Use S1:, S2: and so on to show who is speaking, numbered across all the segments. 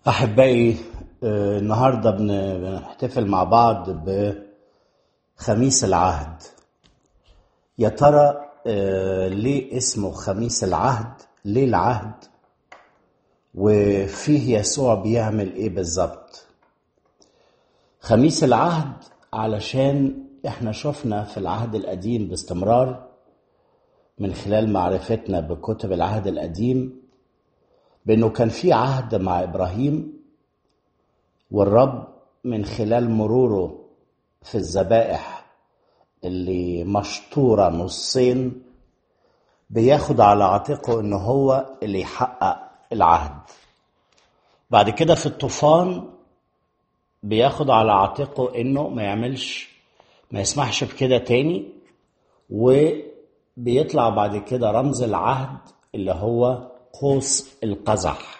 S1: أحبائي آه، النهاردة بن- بنحتفل مع بعض بخميس العهد يا ترى آه، ليه اسمه خميس العهد ليه العهد وفيه يسوع بيعمل ايه بالظبط خميس العهد علشان احنا شفنا في العهد القديم باستمرار من خلال معرفتنا بكتب العهد القديم بانه كان في عهد مع ابراهيم والرب من خلال مروره في الذبائح اللي مشطورة نصين بياخد على عاتقه ان هو اللي يحقق العهد بعد كده في الطوفان بياخد على عاتقه انه ما يعملش ما يسمحش بكده تاني وبيطلع بعد كده رمز العهد اللي هو قوس القزح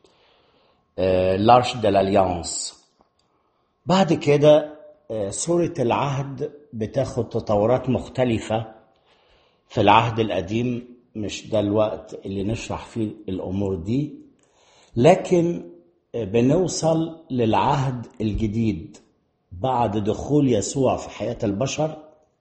S1: لارش de l'Alliance بعد كده آه، سورة العهد بتاخد تطورات مختلفة في العهد القديم مش ده الوقت اللي نشرح فيه الأمور دي لكن آه، بنوصل للعهد الجديد بعد دخول يسوع في حياة البشر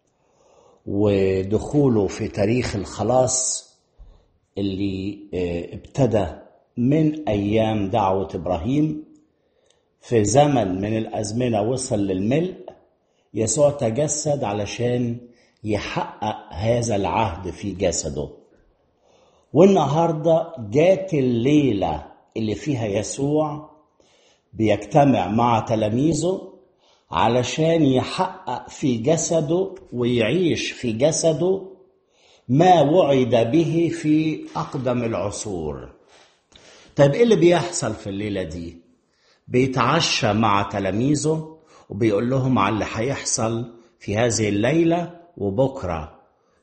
S1: ودخوله في تاريخ الخلاص اللي آه، ابتدى من أيام دعوة إبراهيم في زمن من الأزمنة وصل للملء يسوع تجسد علشان يحقق هذا العهد في جسده والنهاردة جات الليلة اللي فيها يسوع بيجتمع مع تلاميذه علشان يحقق في جسده ويعيش في جسده ما وعد به في أقدم العصور طيب ايه اللي بيحصل في الليلة دي بيتعشى مع تلاميذه وبيقول لهم على اللي هيحصل في هذه الليلة وبكرة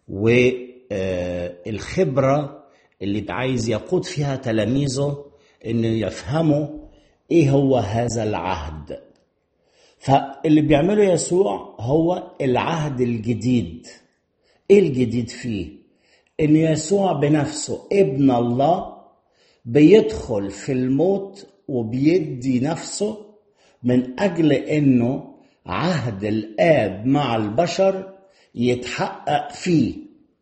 S1: والخبرة اللي عايز يقود فيها تلاميذه انه يفهموا ايه هو هذا العهد فاللي بيعمله يسوع هو العهد الجديد ايه الجديد فيه ان يسوع بنفسه ابن الله بيدخل في الموت وبيدي نفسه من اجل انه عهد الاب مع البشر يتحقق فيه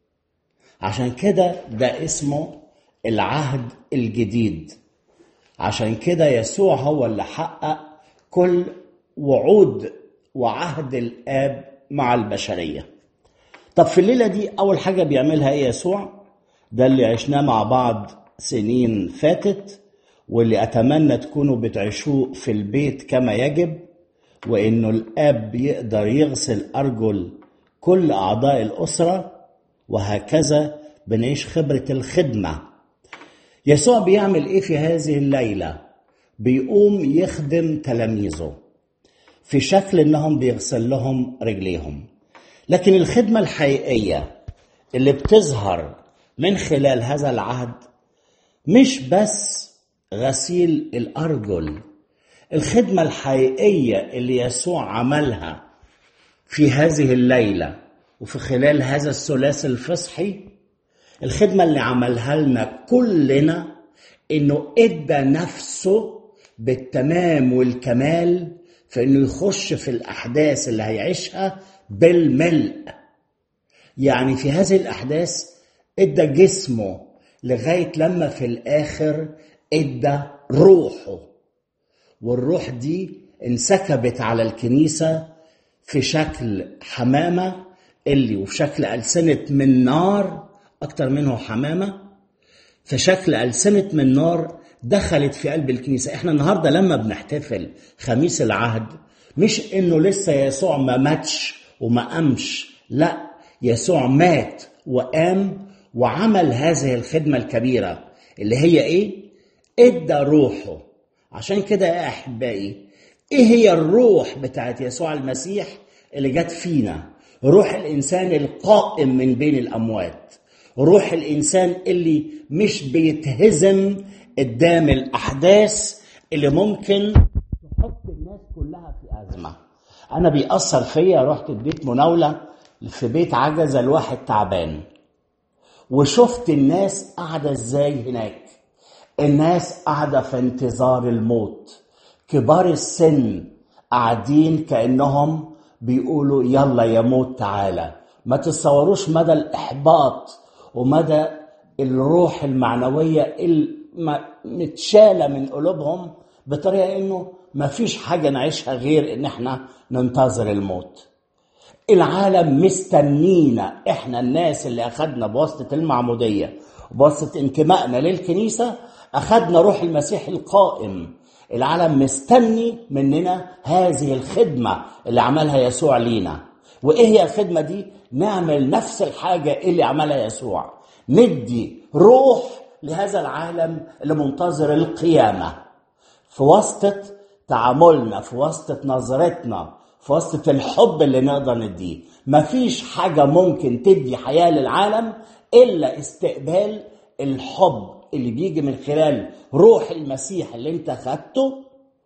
S1: عشان كده ده اسمه العهد الجديد عشان كده يسوع هو اللي حقق كل وعود وعهد الاب مع البشريه طب في الليله دي اول حاجه بيعملها ايه يسوع ده اللي عشناه مع بعض سنين فاتت واللي اتمنى تكونوا بتعيشوه في البيت كما يجب وانه الاب يقدر يغسل ارجل كل اعضاء الاسره وهكذا بنعيش خبره الخدمه يسوع بيعمل ايه في هذه الليله بيقوم يخدم تلاميذه في شكل انهم بيغسل لهم رجليهم لكن الخدمه الحقيقيه اللي بتظهر من خلال هذا العهد مش بس غسيل الارجل الخدمه الحقيقيه اللي يسوع عملها في هذه الليله وفي خلال هذا الثلاثي الفصحي الخدمه اللي عملها لنا كلنا انه ادى نفسه بالتمام والكمال في انه يخش في الاحداث اللي هيعيشها بالملء يعني في هذه الاحداث ادى جسمه لغايه لما في الاخر ادى روحه والروح دي انسكبت على الكنيسه في شكل حمامه اللي وفي شكل ألسنة من نار أكتر منه حمامة في شكل ألسنة من نار دخلت في قلب الكنيسة احنا النهاردة لما بنحتفل خميس العهد مش انه لسه يسوع ما ماتش وما قامش لا يسوع مات وقام وعمل هذه الخدمة الكبيرة اللي هي ايه ادى روحه عشان كده يا احبائي ايه هي الروح بتاعت يسوع المسيح اللي جت فينا روح الانسان القائم من بين الاموات روح الانسان اللي مش بيتهزم قدام الاحداث اللي ممكن تحط الناس كلها في ازمه انا بيأثر فيا رحت اديت مناوله في بيت عجزه لواحد تعبان وشفت الناس قاعده ازاي هناك الناس قاعدة في انتظار الموت كبار السن قاعدين كأنهم بيقولوا يلا يا موت تعالى ما تتصوروش مدى الإحباط ومدى الروح المعنوية المتشالة من قلوبهم بطريقة إنه ما فيش حاجة نعيشها غير إن إحنا ننتظر الموت العالم مستنينا إحنا الناس اللي أخدنا بواسطة المعمودية وبواسطة انتمائنا للكنيسة أخدنا روح المسيح القائم العالم مستني مننا هذه الخدمة اللي عملها يسوع لينا وإيه هي الخدمة دي؟ نعمل نفس الحاجة اللي عملها يسوع ندي روح لهذا العالم اللي منتظر القيامة في واسطة تعاملنا في واسطة نظرتنا في واسطة الحب اللي نقدر نديه مفيش حاجة ممكن تدي حياة للعالم إلا استقبال الحب اللي بيجي من خلال روح المسيح اللي انت خدته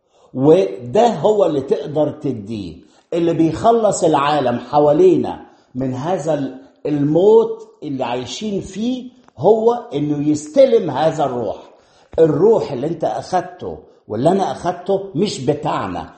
S1: وده هو اللي تقدر تديه اللي بيخلص العالم حوالينا من هذا الموت اللي عايشين فيه هو انه يستلم هذا الروح الروح اللي انت اخدته واللي انا اخدته مش بتاعنا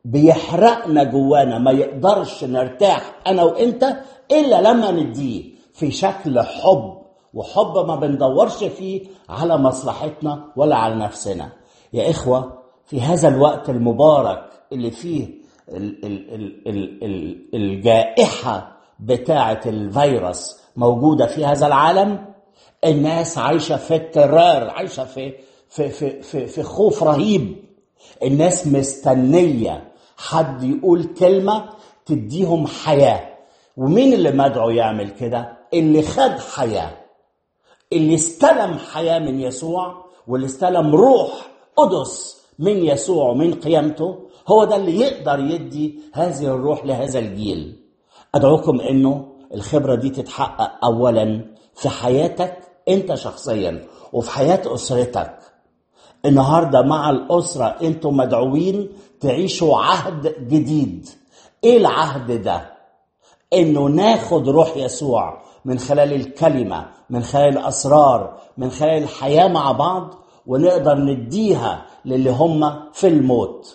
S1: بيحرقنا جوانا ما يقدرش نرتاح انا وانت الا لما نديه في شكل حب وحب ما بندورش فيه على مصلحتنا ولا على نفسنا يا إخوة في هذا الوقت المبارك اللي فيه ال ال ال ال ال الجائحة بتاعة الفيروس موجودة في هذا العالم الناس عايشة في اضطرار عايشة في في في في, في خوف رهيب الناس مستنية حد يقول كلمة تديهم حياة ومين اللي مدعو يعمل كده اللي خد حياه اللي استلم حياة من يسوع واللي استلم روح قدس من يسوع ومن قيامته هو ده اللي يقدر يدي هذه الروح لهذا الجيل أدعوكم أنه الخبرة دي تتحقق أولا في حياتك أنت شخصيا وفي حياة أسرتك النهاردة مع الأسرة أنتم مدعوين تعيشوا عهد جديد إيه العهد ده؟ إنه ناخد روح يسوع من خلال الكلمة من خلال الأسرار من خلال الحياة مع بعض ونقدر نديها للي هم في الموت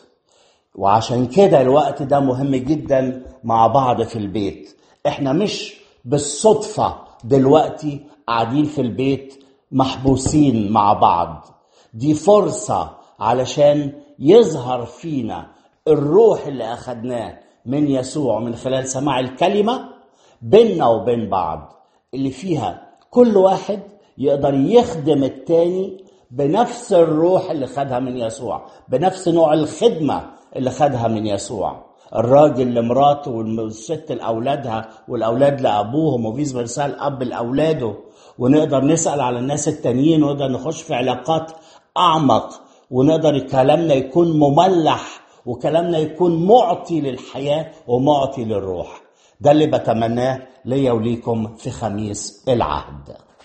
S1: وعشان كده الوقت ده مهم جدا مع بعض في البيت احنا مش بالصدفة دلوقتي قاعدين في البيت محبوسين مع بعض دي فرصة علشان يظهر فينا الروح اللي أخدناه من يسوع من خلال سماع الكلمة بيننا وبين بعض اللي فيها كل واحد يقدر يخدم التاني بنفس الروح اللي خدها من يسوع بنفس نوع الخدمة اللي خدها من يسوع الراجل لمراته والست لأولادها والأولاد لأبوهم وفيس فيرسا الأب لأولاده ونقدر نسأل على الناس التانيين ونقدر نخش في علاقات أعمق ونقدر كلامنا يكون مملح وكلامنا يكون معطي للحياة ومعطي للروح ده اللي بتمناه ليا وليكم في خميس العهد